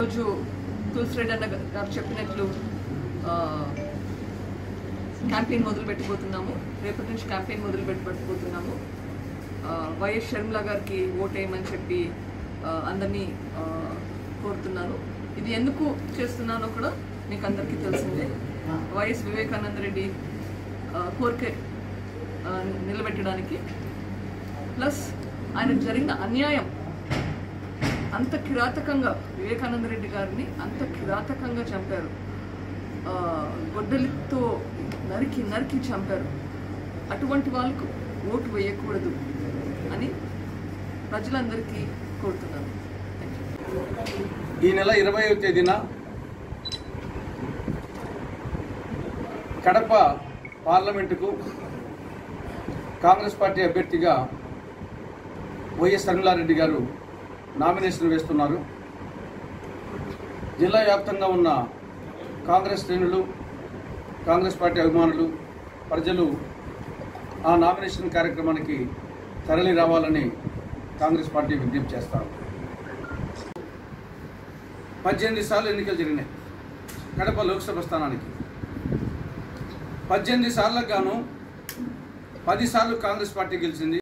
రోజు తులసిరెడ్డి అన్న గారు చెప్పినట్లు ఆ, క్యాంపెయిన్ మొదలు పెట్టబోతున్నాము రేపటి నుంచి క్యాంపెయిన్ మొదలు పెట్టబోతున్నాము ఆ, వైఎస్ షర్మిల గారికి ఓటేయమని చెప్పి ఆ, అందరినీ ఆ, కోరుతున్నాను ఇది ఎందుకు చేస్తున్నానో కూడా మీకు అందరికీ తెలిసిందే వైఎస్ వివేకానంద రెడ్డి ఆ, కోరిక ఆ, నిలబెట్టడానికి ప్లస్ ఆయనకు జరిగిన అన్యాయం అంత కిరాతకంగా వివేకానంద రెడ్డి గారిని అంత కిరాతకంగా చంపారు ఆ, గొడ్డలితో నరికి నరికి చంపారు అటువంటి వాళ్ళకు ఓటు వేయకూడదు అని ప్రజలందరికీ కోరుతున్నాను థ్యాంక్ యూ ఈ నెల ఇరవైవ తేదీన కడప పార్లమెంటుకు కాంగ్రెస్ పార్టీ అభ్యర్థిగా వైఎస్ శర్మిలారెడ్డి గారు నామినేషన్ వేస్తున్నారు జిల్లా వ్యాప్తంగా ఉన్న కాంగ్రెస్ శ్రేణులు కాంగ్రెస్ పార్టీ అభిమానులు ప్రజలు ఆ నామినేషన్ కార్యక్రమానికి తరలి రావాలని కాంగ్రెస్ పార్టీ విజ్ఞప్తి చేస్తారు పద్దెనిమిది సార్లు ఎన్నికలు జరిగినాయి కడప లోక్సభ స్థానానికి పద్దెనిమిది సార్లకు గాను పది సార్లు కాంగ్రెస్ పార్టీ గెలిచింది